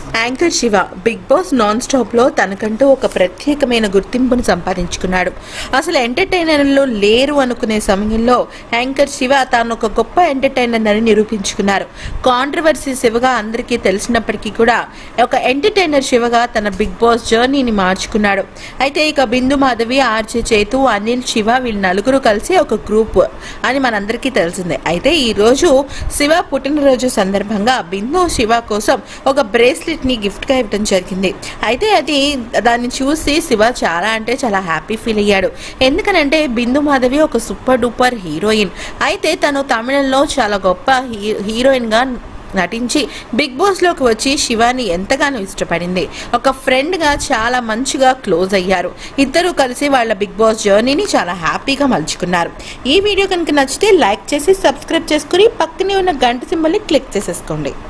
anchor Shiva Big Boss non stop లో తనకంటూ ఒక ప్రత్యేకమైన గుర్తింపును సంపాదించుకున్నాడు అసలు ఎంటర్టైనర్లు లేరు అనుకునే సమయంలో యాంకర్ శివ తాను ఒక గొప్ప ఎంటర్టైనర్ అని నిరూపించుకున్నారు కాంట్రవర్సీ శివగా అందరికీ తెలిసినప్పటికీ కూడా ఒక ఎంటర్టైనర్ శివగా తన బిగ్ బాస్ జర్నీని మార్చుకున్నాడు అయితే ఇక బిందు మాధవి ఆర్జే చేతు అనిల్ శివ వీళ్ళు నలుగురు కలిసి ఒక గ్రూప్ అని మనందరికీ తెలిసిందే అయితే ఈ రోజు శివ పుట్టినరోజు సందర్భంగా బిందు శివ కోసం ఒక బ్రేస్లెట్ ని గిఫ్ట్ గా ఇవ్వడం జరిగింది అయితే అది దాన్ని చూసి శివ చాలా అంటే చాలా హ్యాపీ ఫీల్ అయ్యాడు ఎందుకనంటే బిందు మాధవి ఒక సూపర్ డూపర్ హీరోయిన్ అయితే తను తమిళంలో చాలా గొప్ప హీ- హీరోయిన్ గా నటించి బిగ్ బాస్ లోకి వచ్చి శివాని ఎంతగానో ఇష్టపడింది ఒక ఫ్రెండ్ గా చాలా మంచిగా క్లోజ్ అయ్యారు ఇద్దరు కలిసి వాళ్ళ బిగ్ బాస్ జర్నీని చాలా హ్యాపీగా మలుచుకున్నారు ఈ వీడియో కనుక నచ్చితే లైక్ చేసి సబ్స్క్రైబ్ చేసుకుని పక్కనే ఉన్న గంట సింబల్ని క్లిక్ చేసేసుకోండి